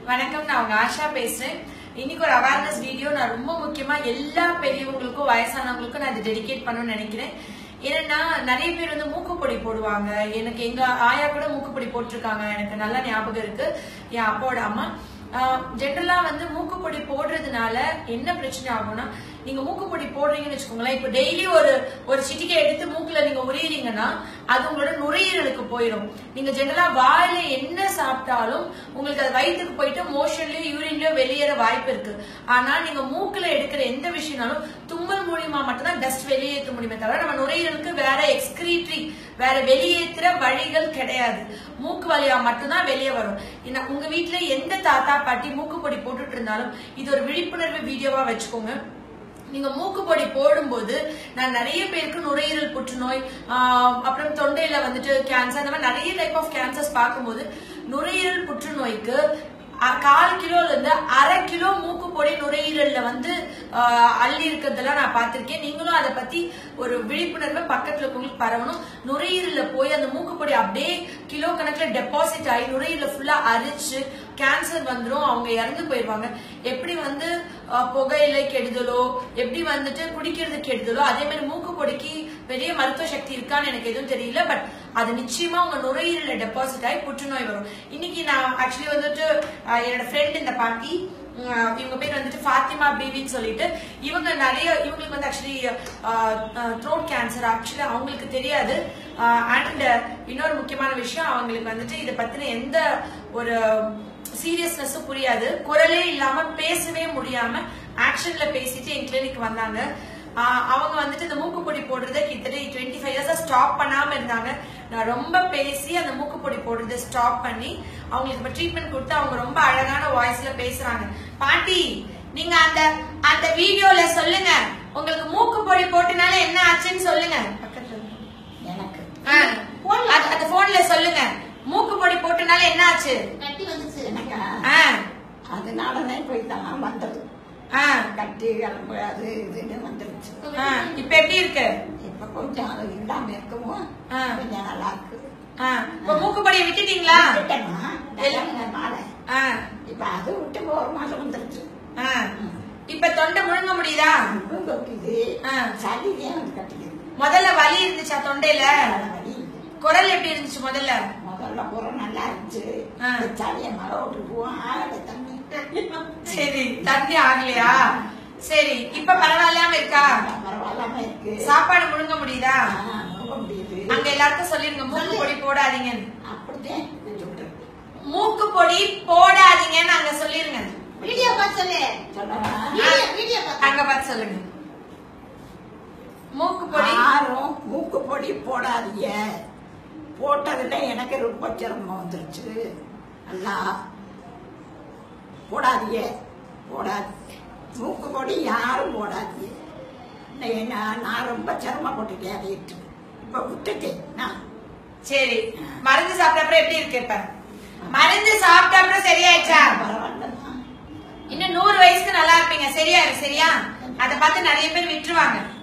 வணக்கம் நான் உங்க ஆஷா பேசுறேன் இன்னைக்கு ஒரு அவேர்னஸ் வீடியோ நான் ரொம்ப முக்கியமா எல்லா பெரியவங்களுக்கும் வயசானவங்களுக்கும் நான் இதை டெடிகேட் பண்ணணும்னு நினைக்கிறேன் ஏன்னா நிறைய பேர் வந்து மூக்குப்பொடி போடுவாங்க எனக்கு எங்க ஆயா கூட மூக்குப்பொடி போட்டிருக்காங்க எனக்கு நல்லா ஞாபகம் இருக்கு என் அப்பாவோட அம்மா ஜென்ரலா வந்து மூக்குப்பொடி போடுறதுனால என்ன பிரச்சனை ஆகும்னா நீங்க மூக்குப்பொடி போடுறீங்கன்னு வச்சுக்கோங்களேன் இப்போ டெய்லி ஒரு ஒரு சிட்டிக்கை எடுத்து மூக்குல நீங்க உரியுறீங்கன்னா அது உங்களோட நுரையீரலுக்கு போயிடும் நீங்க ஜென்ரலா வாயில என்ன சாப்பிட்டாலும் உங்களுக்கு அது வயிற்றுக்கு போயிட்டு மோஷன்லயோ யூரின்லயோ வெளியேற வாய்ப்பு இருக்கு ஆனா நீங்க மூக்குல எடுக்கிற எந்த விஷயம்னாலும் தும்மல் மூலியமா மட்டும்தான் டஸ்ட் வெளியேற்ற முடியுமே தவிர நம்ம நுரையீரலுக்கு வேற எக்ஸ்கிரீட்ரி வேற வெளியேற்றுற வழிகள் கிடையாது மூக்கு வழியா மட்டும்தான் வெளியே வரும் ஏன்னா உங்க வீட்டுல எந்த தாத்தா பாட்டி மூக்கு பொடி போட்டுட்டு இருந்தாலும் இது ஒரு விழிப்புணர்வு வீடியோவா வச்சுக்கோங்க நீங்க மூக்கு பொடி போடும்போது நான் நிறைய பேருக்கு நுரையீரல் புற்றுநோய் ஆஹ் அப்புறம் தொண்டையில வந்துட்டு கேன்சர் அந்த மாதிரி நிறைய டைப் ஆஃப் கேன்சர்ஸ் பார்க்கும்போது நுரையீரல் புற்றுநோய்க்கு அ- கால் கிலோல இருந்து அரை கிலோ மூக்கு பொடி நுரையீரல்ல வந்து ஆஹ், அள்ளி இருக்கிறதெல்லாம் நான் பார்த்திருக்கேன் நீங்களும் அதை பத்தி ஒரு விழிப்புணர்வு பக்கத்துல இருக்கவங்களுக்கு பரவணும் நுரையீரல்ல போய் அந்த மூக்கு பொடி அப்படியே கிலோ கணக்குல டெபாசிட் ஆகி நுரையீரல ஃபுல்லா அரிச்சு கேன்சர் வந்துரும் அவங்க இறந்து போயிடுவாங்க எப்படி வந்து ஆஹ், புகையிலை கெடுதலோ எப்படி வந்துட்டு குடிக்கிறது கெடுதலோ அதே மாதிரி மூக்கு பொடிக்கு பெரிய மருத்துவ சக்தி இருக்கான்னு எனக்கு எதுவும் தெரியல பட் அது நிச்சயமா உங்க நுரையீரல டெபாசிட் ஆகி புற்றுநோய் வரும் இன்னைக்கு நான் ஆக்சுவலி வந்துட்டு ஆஹ், என்னோட ஃப்ரெண்ட் இந்த பாட்டி உம், இவங்க பேர் வந்துட்டு ஃபாத்திமா பேபின்னு சொல்லிட்டு இவங்க நிறைய இவங்களுக்கு வந்து ஆக்சுவலி த்ரோட் கேன்சர் ஆக்சுவலி அவங்களுக்கு தெரியாது அண்ட் இன்னொரு முக்கியமான விஷயம் அவங்களுக்கு வந்துட்டு இதை பத்தின எந்த ஒரு சீரியஸ்னஸும் புரியாது குரலே இல்லாம பேசவே முடியாம ஆக்ஷன்ல பேசிட்டு என் கிளினிக் வந்தாங்க ஆஹ் அவங்க வந்துட்டு இந்த மூக்குப்பொடி போடுறதை கிட்டத்தட்ட டுவெண்ட்டி ஃபைவ் இயர்ஸா ஸ்டாப் பண்ணாம இருந்தாங்க நான் ரொம்ப பேசி அந்த மூக்குப்பொடி போடுறதை ஸ்டாப் பண்ணி அவங்களுக்கு இப்ப ட்ரீட்மெண்ட் கொடுத்து அவங்க ரொம்ப அழகான வாய்ஸ்ல பேசுறாங்க பாட்டி நீங்க அந்த அந்த வீடியோல சொல்லுங்க உங்களுக்கு மூக்குப்பொடி போட்டனால என்ன ஆச்சுன்னு சொல்லுங்க பக்கத்துல இருக்கு. எனக்கு ஆ, அது- அந்த போன்ல சொல்லுங்க மூக்குப்பொடி போட்டனால என்ன ஆச்சு கட்டி வந்துச்சு எனக்கா ஆ, அதனாலதான் போய் தான் வந்தது ஆ, கட்டி கிளம்பு அது இதுன்னு வந்துருச்சு ஆ, இப்ப எப்படி இருக்கு இப்ப கொஞ்சம் அது இல்லாம இருக்கவும் ஆ. கொஞ்சம் நல்லா இருக்கு ஆ, இப்ப மூக்குப்பொடியை விட்டுட்டீங்களா விட்டுட்டேன்னா, நல்ல ஆ, இப்ப அது விட்டு ஒரு மாசம் வந்துருச்சு ஆ. இப்ப தொண்டை முழுங்க முடியுதா முகம் கொக்குது ஆ. சளிதான் வந்து கட்டிக்குது முதல்ல வலி இருந்துச்சா தொண்டையில வலி குரல் எப்படி இருந்துச்சு முதல்ல முதல்ல பூரா நல்லா இருந்துச்சு ஆ. இந்த சளியை மழை விட்டு போவோம் ஆகல தண்ணி சரி தண்ணி ஆகலையா சரி இப்ப பரவாயில்லாம இருக்கா பரவாயில்லாம இருக்கு சாப்பாடு முழுங்க முடியுதா ஆ, முழுங்க முடியுது அங்க எல்லாருக்கும் சொல்லிருங்க மூக்கு பொடி போடாதீங்கன்னு அப்படித்தான் நான் சொல்றேன் மூக்கு பொடி போடாதீங்கன்னு அங்க சொல்லிருங்க வீடியோ பார்த்து சொல்லு சொல்லவா வீடியோ வீடியோ பார்த்து அங்க பார்த்து சொல்லுங்க மூக்கு பொடி யாரும் மூக்கு பொடி போடாதீங்க போட்டதுல எனக்கு ரொம்ப சிரமம் வந்துருச்சு நல்லா போடாதீங்க போடாதீங்க மூக்கு பொடி யாரும் போடாதீங்க இல்லை, நான் நான் ரொம்ப சிரமப்பட்டுட்டேன் அதை இட்டு. இப்ப விட்டுட்டேன் நான் சரி மருந்து சாப்பிட்ட அப்புறம் எப்படி இருக்கு இப்ப மருந்து சாப்பிட்ட அப்புறம் சரியாயிடுச்சா பரவாயில்லதான் இன்னும் நூறு வயசுக்கு நல்லா இருப்பீங்க சரியா இருக்கு சரியா அதை பார்த்து நிறைய பேர் விட்டுருவாங்க